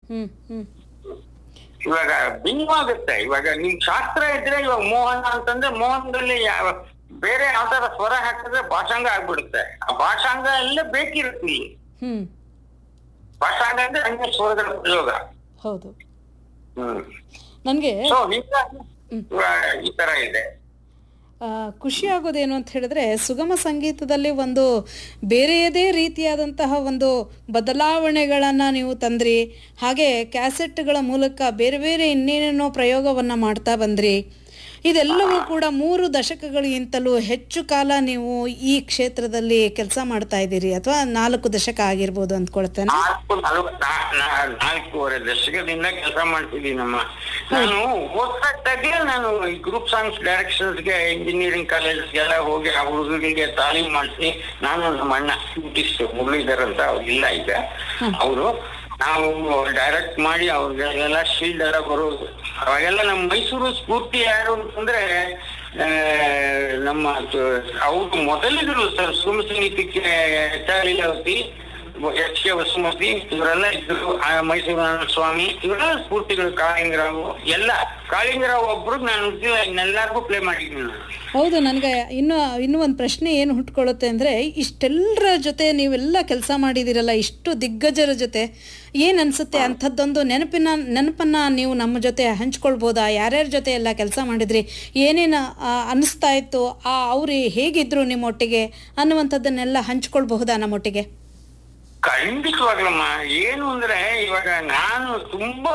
ಹ್ಮ್ ಹ್ಮ್ ಇವಾಗ ಭಿನ್ನವಾಗುತ್ತೆ ಇವಾಗ ನಿಮ್ ಶಾಸ್ತ್ರ ಇದ್ರೆ ಇವಾಗ ಮೋಹನ ಅಂತಂದ್ರೆ ಮೋಹನದಲ್ಲಿ ಯಾವ ಬೇರೆ ಯಾವ್ದಾರ ಸ್ವರ ಹಾಕಿದ್ರೆ ಭಾಷಾಂಗ ಆಗ್ಬಿಡುತ್ತೆ ಆ ಭಾಷಾಂಗ ಎಲ್ಲ ಬೇಕಿರುತ್ತೆ ಇಲ್ಲಿ ಹ್ಮ್ ಭಾಷಾಂಗ ಅಂದ್ರೆ ಅನ್ಯ ಸ್ವರಗಳ ಪ್ರಯೋಗ ಹೌದು ಹ್ಮ್ ನನಗೆ ಸೊ ಹೀಗಾಗಿ ಇವಾಗ ಈ ತರ ಇದೆ ಖುಷಿ ಆಗೋದೇನು ಅಂತ ಹೇಳಿದ್ರೆ ಸುಗಮ ಸಂಗೀತದಲ್ಲಿ ಒಂದು ಬೇರೆಯದೇ ರೀತಿಯಾದಂತಹ ಒಂದು ಬದಲಾವಣೆಗಳನ್ನು ನೀವು ತಂದ್ರಿ ಹಾಗೆ ಕ್ಯಾಸೆಟ್ಗಳ ಮೂಲಕ ಬೇರೆ ಬೇರೆ ಇನ್ನೇನೇನೋ ಪ್ರಯೋಗವನ್ನು ಮಾಡ್ತಾ ಬಂದ್ರಿ ಇದೆಲ್ಲವೂ ಕೂಡ ಮೂರು ದಶಕಗಳಿಗಿಂತಲೂ ಹೆಚ್ಚು ಕಾಲ ನೀವು ಈ ಕ್ಷೇತ್ರದಲ್ಲಿ ಕೆಲಸ ಮಾಡ್ತಾ ಇದ್ದೀರಿ ಅಥವಾ ನಾಲ್ಕು ದಶಕ ಆಗಿರ್ಬೋದು ಅಂದ್ಕೊಳ್ತೇನೆ ನಾಲ್ಕು ನಲ್ವ- ನಾ- ನಾ- ನಾಲ್ಕೂವರೆ ದಶಕದಿಂದ ಕೆಲಸ ಮಾಡ್ತಿದ್ದೀನಿ ನಮ್ಮ ನಾನು ಓದ್ತಾಗೆ ನಾನು ಈ ಗ್ರೂಪ್ ಸಾಂಗ್ಸ್ ಡೈರೆಕ್ಷನ್ಸ್ಗೆ ಇಂಜಿನಿಯರಿಂಗ್ ಕಾಲೇಜ್ಗೆಲ್ಲ ಹೋಗಿ ಆ ಹುಡುಗರಿಗೆ ತಾಲೀಮ್ ಮಾಡಿಸಿ ನಾನು ನಮ್ಮ ಅಣ್ಣ ಬ್ಯೂಟಿಸ್ಟ್ ಮುರಳೀಧರ್ ಅಂತ ಅವ್ರು ಇಲ್ಲ ಈಗ ಅವರು ನಾವು ಡೈರೆಕ್ಟ್ ಮಾಡಿ ಅವ್ರಿಗೆಲ್ಲ ಶೀಲ್ಡ್ ಎಲ್ಲ ಬರೋದು ಅವಾಗೆಲ್ಲ ನಮ್ಮ ಮೈಸೂರು ಸ್ಫೂರ್ತಿ ಯಾರು ಅಂತಂದ್ರೆ ಆ, ನಮ್ಮ ಅವರು ಮೊದಲಿದ್ರು ಸರ್ ಸುಮ ಸಂಗೀತಕ್ಕೆ H R Leelavathi H K Vasumathi ಇವರೆಲ್ಲ ಇದ್ರು ಆ ಮೈಸೂರು ನಾರಾಯಣ ಸ್ವಾಮಿ ಇವರೆಲ್ಲ ಸ್ಫೂರ್ತಿಗಳು ಕಾಳಿಂಗರಾವು ಎಲ್ಲ ಕಾಳಿಂಗರಾವ್ ಒಬ್ರು ನಾನು ಇನ್ನೆಲ್ಲರಿಗೂ ಪ್ಲೇ ಮಾಡಿದ್ದೀನಿ ನಾನು ಹೌದು ನನಗೆ ಇನ್ನು ಇನ್ನೂ ಒಂದು ಪ್ರಶ್ನೆ ಏನು ಹುಟ್ಕೊಳ್ಳುತ್ತೆ ಅಂದರೆ ಇಷ್ಟೆಲ್ಲರ ಜೊತೆ ನೀವೆಲ್ಲ ಕೆಲಸ ಮಾಡಿದಿರಲ್ಲ ಇಷ್ಟು ದಿಗ್ಗಜರ ಜೊತೆ ಏನು ಅನಿಸುತ್ತೆ ಅಂಥದ್ದೊಂದು ನೆನಪಿನ ನೆನಪನ್ನು ನೀವು ನಮ್ಮ ಜೊತೆ ಹಂಚ್ಕೊಳ್ಬೋದಾ ಯಾರ್ಯಾರ ಜೊತೆ ಎಲ್ಲ ಕೆಲಸ ಮಾಡಿದ್ರಿ ಏನೇನು ಆ, ಅನ್ನಿಸ್ತಾ ಇತ್ತು ಆ ಅವ್ರು ಹೇಗಿದ್ರು ನಿಮ್ಮೊಟ್ಟಿಗೆ ಅನ್ನುವಂಥದ್ದನ್ನೆಲ್ಲ ಹಂಚ್ಕೊಳ್ಬಹುದಾ ನಮ್ಮೊಟ್ಟಿಗೆ ಖಂಡಿತವಾಗ್ಲಮ್ಮ ಏನು ಅಂದ್ರೆ ಇವಾಗ ನಾನು ತುಂಬಾ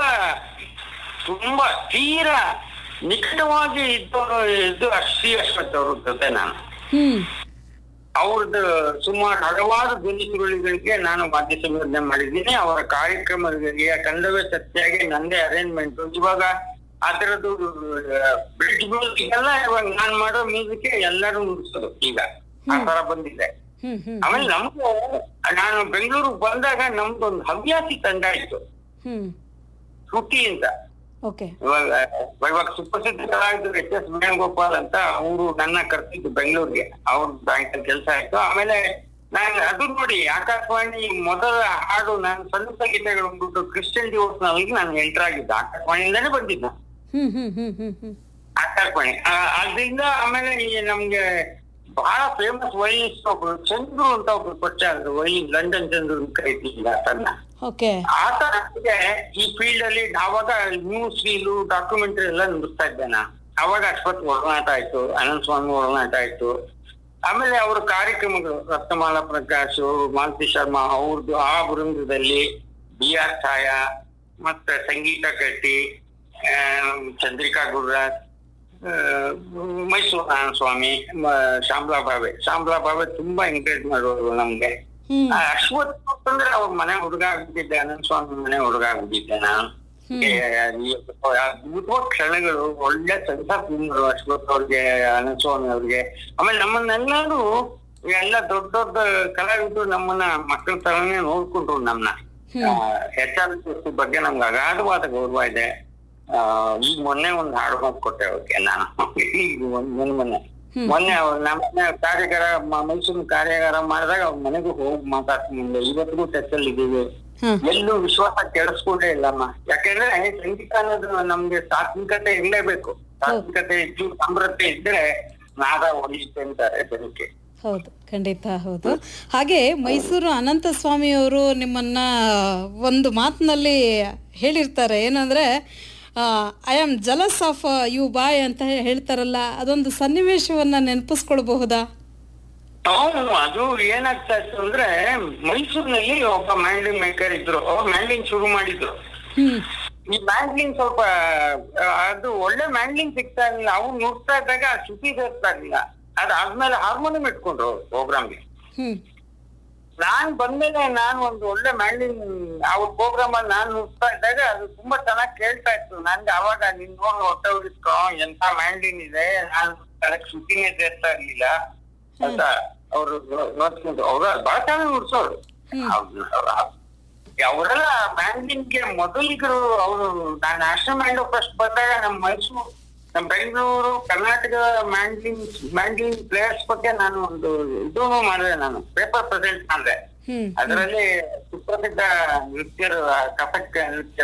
ತುಂಬಾ ತೀರಾ ನಿಕಟವಾಗಿ ಇದ್ದವರು ಇದು ಶ್ರೀ ಅಶ್ವಥ್ ಅವ್ರ ಜೊತೆ ನಾನು ಹ್ಞೂ ಅವ್ರದ್ದು ಸುಮಾರು ಹಲವಾರು ಧ್ವನಿ ಸುರುಳಿಗಳಿಗೆ ನಾನು ವಾದ್ಯ ಸಂಯೋಜನೆ ಮಾಡಿದ್ದೀನಿ ಅವರ ಕಾರ್ಯಕ್ರಮಗಳಿಗೆ ಕನ್ನಡವೇ ಸತ್ಯಾಗಿ ನಂದೇ ಅರೇಂಜ್ಮೆಂಟ್ ಇವಾಗ ಅದರದ್ದು ಬ್ರಿಡ್ಜ್ ಮ್ಯೂಸಿಕ್ ಎಲ್ಲ ಇವಾಗ ನಾನ್ ಮಾಡೋ ಮ್ಯೂಸಿಕ್ ಎಲ್ಲರೂ ನುಡಿಸೋದು ಈಗ ಆ ತರ ಬಂದಿದೆ ಹ್ಞೂ ಹ್ಞೂ ಆಮೇಲೆ ನಮ್ಗೆ ನಾನು ಬೆಂಗಳೂರಿಗೆ ಬಂದಾಗ ನಮ್ದೊಂದು ಹವ್ಯಾಸಿ ತಂಡ ಇತ್ತು ಹ್ಞೂ ಶ್ರುತಿ ಅಂತ ಓಕೆ ಇವಾಗ ಇವಾಗ ಸುಪ್ರಸಿದ್ಧ ಕಲಾವಿದರು ಎಚ್ ಎಸ್ ವೇಣುಗೋಪಾಲ್ ಅಂತ ಅವರು ನನ್ನ ಕರ್ತಿದ್ದು ಬೆಂಗಳೂರಿಗೆ ಅವ್ರ ಬ್ಯಾಂಕ್ ಕೆಲಸ ಆಯ್ತು ಆಮೇಲೆ ನಾನು ಅದು ನೋಡಿ ಆಕಾಶವಾಣಿ ಮೊದಲ ಹಾಡು ನಾನು ಸಣ್ಣ ಸಂಗೀತಗಳು ಅಂದ್ಬಿಟ್ಟು ಕ್ರಿಶ್ಚಿಯನ್ ಡಿವೋರ್ಸ್ ನಲ್ಲಿ ನಾನು ಎಂಟರ್ ಆಗಿದ್ದೆ ಆಕಾಶವಾಣಿಯಿಂದಾನೇ ಬಂದಿದ್ದು ಹ್ಞೂ ಹ್ಞೂ ಹ್ಞೂ ಹ್ಞೂ ಹ್ಞೂ ಆಕಾಶವಾಣಿ ಆ, ಅದ್ರಿಂದ ಆಮೇಲೆ ಈ ನಮ್ಗೆ ಬಹಳ ಫೇಮಸ್ ವೈಲಿನಿಸ್ಟ್ ಒಬ್ರು ಚಂದ್ರು ಅಂತ ಒಬ್ರು ಪರಿಚಯ ಆದ್ರು ವೈಲಿನ್ ಲಂಡನ್ ಚಂದ್ರು ಅಂತ ಕರಿತಿದ್ದ ತನ್ನ ಓಕೆ ಆತ ನನಗೆ ಈ ಫೀಲ್ಡ್ ಅಲ್ಲಿ ಅವಾಗ ನ್ಯೂಸ್ ರೀಲು ಡಾಕ್ಯುಮೆಂಟರಿ ಎಲ್ಲ ನುಡಿಸ್ತಾ ಇದ್ದೆ ನಾನು ಅವಾಗ ಅಶ್ವಥ್ ಒಡನಾಟ ಆಯ್ತು ಅನಂತ ಸ್ವಾಮಿ ಒಡನಾಟ ಆಯ್ತು ಆಮೇಲೆ ಅವ್ರ ಕಾರ್ಯಕ್ರಮಗಳು ರತ್ನಮಾಲಾ ಪ್ರಕಾಶ್ ಮಾಲತಿ ಶರ್ಮಾ ಅವ್ರದ್ದು ಆ ವೃಂದದಲ್ಲಿ ಬಿ ಆರ್ ಛಾಯಾ ಮತ್ತೆ ಸಂಗೀತ ಕಟ್ಟಿ ಆ, ಚಂದ್ರಿಕಾ ಗುರುರಾಜ್ ಆ, ಮೈಸೂರು ನಾರಾಯಣ ಸ್ವಾಮಿ ಮ- ಶ್ಯಾಮ್ಲಾ ಭಾವೆ ಶ್ಯಾಮ್ಲಾ ಭಾವೆ ತುಂಬಾ ಎಂಕರೇಜ್ ಮಾಡೋರು ನಮ್ಗೆ ಹ್ಞೂ ಆ, ಅಶ್ವಥ್ ಅಂತಂದ್ರೆ ಅವ್ರ ಮನೆ ಹುಡುಗ ಆಗ್ಬಿಟ್ಟಿದ್ದೆ ಅನಂತ ಸ್ವಾಮಿ ಮನೆ ಹುಡುಗ ಆಗ್ಬಿಟ್ಟಿದ್ದೆ ನಾನು ಏ, ಈ ಅದ್ಭುತವಾದ ಕ್ಷಣಗಳು ಒಳ್ಳೆ ಕೆಲಸ ತಿಂದ್ರು ಅಶ್ವಥ್ ಅವ್ರಿಗೆ ಅನಂತ ಸ್ವಾಮಿ ಅವ್ರಿಗೆ ಆಮೇಲೆ ನಮ್ಮನ್ನೆಲ್ಲರೂ ಎಲ್ಲ ದೊಡ್ಡ ದೊಡ್ಡ ಕಲಾವಿದರು ನಮ್ಮನ್ನ ಮಕ್ಕಳ ತರನೇ ನೋಡ್ಕೊಂಡ್ರು ನಮ್ಮನ್ನ ಎಚ್ ಆರ್ ಬಗ್ಗೆ ನಮ್ಗೆ ಅಗಾಧವಾದ ಗೌರವ ಇದೆ ಆ, ಈಗ ಮೊನ್ನೆ ಒಂದು ಹಾಡು ಕೊಟ್ಟೆ ಅವ್ರಿಗೆ ನಾನು ಈಗ ಒಂದ್ ಮೊನ್ನೆ ಮೊನ್ನೆ ಮೊನ್ನೆ ಅವ್ರು ನಮ್ಮ ಕಾರ್ಯಾಗಾರ ಮ- ಮೈಸೂರು ಕಾರ್ಯಾಗಾರ ಮಾಡಿದಾಗ ಅವ್ರ ಮನೆಗೂ ಹೋಗಿ ಮಾತಾಡ್ತೀನಿ ಇವತ್ತಿಗೂ ಟಚ್ ಅಲ್ಲಿ ಇದೀವಿ ಹಾಂ ಎಲ್ಲೂ ವಿಶ್ವಾಸ ಕೆಡಿಸ್ಕೊಂಡೇ ಇಲ್ಲಮ್ಮ ಯಾಕೆಂದ್ರೆ ಸಂಗೀತ ಅನ್ನೋದು ನಮ್ಗೆ ಸಾತ್ವಿಕತೆ ಇರ್ಲೇಬೇಕು ಸಾತ್ವಿಕತೆ ಇದ್ದು ಸಮೃದ್ಧಿ ಇದ್ರೆ ನಾದ ಒಲಿಯುತ್ತೆ ಅಂತಾರೆ ಬದುಕೆ ಹೌದು ಖಂಡಿತ ಹೌದು ಹಾಗೆ ಮೈಸೂರು ಅನಂತ ಸ್ವಾಮಿಯವರು ನಿಮ್ಮನ್ನ ಒಂದು ಮಾತಿನಲ್ಲಿ ಹೇಳಿರ್ತಾರೆ ಏನಂದ್ರೆ I am jealous of you boy ಅಂತ ಹೇಳ್ತಾರಲ್ಲ ಅದೊಂದು ಸನ್ನಿವೇಶವನ್ನ ನೆನಪಿಸ್ಕೊಳ್ಬಹುದಾ ಅವನು ಅದು ಏನಾಗ್ತಾ ಇತ್ತು ಅಂದ್ರೆ ಮೈಸೂರಿನಲ್ಲಿ ಒಬ್ಬ ಮ್ಯಾಂಡ್ಲಿಂಗ್ ಮೇಕರ್ ಇದ್ರು ಅವ್ರು ಮ್ಯಾಂಡ್ಲಿಂಗ್ ಶುರು ಮಾಡಿದ್ರು ಹ್ಮ್ ಈ ಮ್ಯಾಂಡ್ಲಿಂಗ್ ಸ್ವಲ್ಪ ಆ, ಅದು ಒಳ್ಳೆ ಮ್ಯಾಂಡ್ಲಿಂಗ್ ಸಿಗ್ತಾ ಇರ್ಲಿಲ್ಲ ಅವ್ನು ನುಡ್ತಾ ಇದ್ದಾಗ ಆ ಶ್ರುತಿ ಸೇರ್ತಾ ಇರ್ಲಿಲ್ಲ ಅದಾದ್ಮೇಲೆ ಹಾರ್ಮೋನಿಯಂ ಇಟ್ಕೊಂಡ್ರು ಪ್ರೋಗ್ರಾಮ್ಗೆ ಹ್ಮ್ ನಾನ್ ಬಂದ್ಮೇಲೆ ನಾನು ಒಂದು ಒಳ್ಳೆ ಮ್ಯಾಂಡ್ಲಿಂಗ್ ಅವ್ರ ಪ್ರೋಗ್ರಾಮ್ ಅಲ್ಲಿ ನಾನು ನುಡ್ತಾ ಇದ್ದಾಗ ಅದು ತುಂಬಾ ಚೆನ್ನಾಗಿ ಕೇಳ್ತಾ ಇತ್ತು ನನ್ಗೆ ಅವಾಗ ನಿನ್ ನೋಡಿ ಹೊಟ್ಟೆ ಉಳಿಸ್ಕೊ ಎಂತ ಮ್ಯಾಂಡ್ಲಿಂಗ್ ಇದೆ ನಾನು ಅದಕ್ಕೆ ಶ್ರುತಿನೇ ಸೇರ್ತಾ ಇರ್ಲಿಲ್ಲ ಅಂತ ಅವ್ರು ನೋಡ್ಕೊಂಡು ಅವ್ರ ಬಹಳ ಚೆನ್ನಾಗಿ ನುಡ್ಸೋರು ಅವರೆಲ್ಲ ಮ್ಯಾಂಡ್ಲಿಂಗ್ಗೆ ಮೊದಲಿಗರು ಅವರು ನಾನು ನ್ಯಾಷನಲ್ ಮ್ಯಾಂಡ್ ಫಸ್ಟ್ ಬಂದಾಗ ನಮ್ಮ ಮೈಸೂರು ನಮ್ಮ Bengaluru Karnataka mandolin mandolin players ಬಗ್ಗೆ ನಾನು ಒಂದು ಇದೂ ಮಾಡಿದೆ ನಾನು ಪೇಪರ್ ಪ್ರೆಸೆಂಟ್ ಮಾಡಿದೆ ಹ್ಮ್ ಅದರಲ್ಲಿ ಸುಪ್ರಸಿದ್ಧ ನೃತ್ಯರು ಕಥಕ್ ನೃತ್ಯ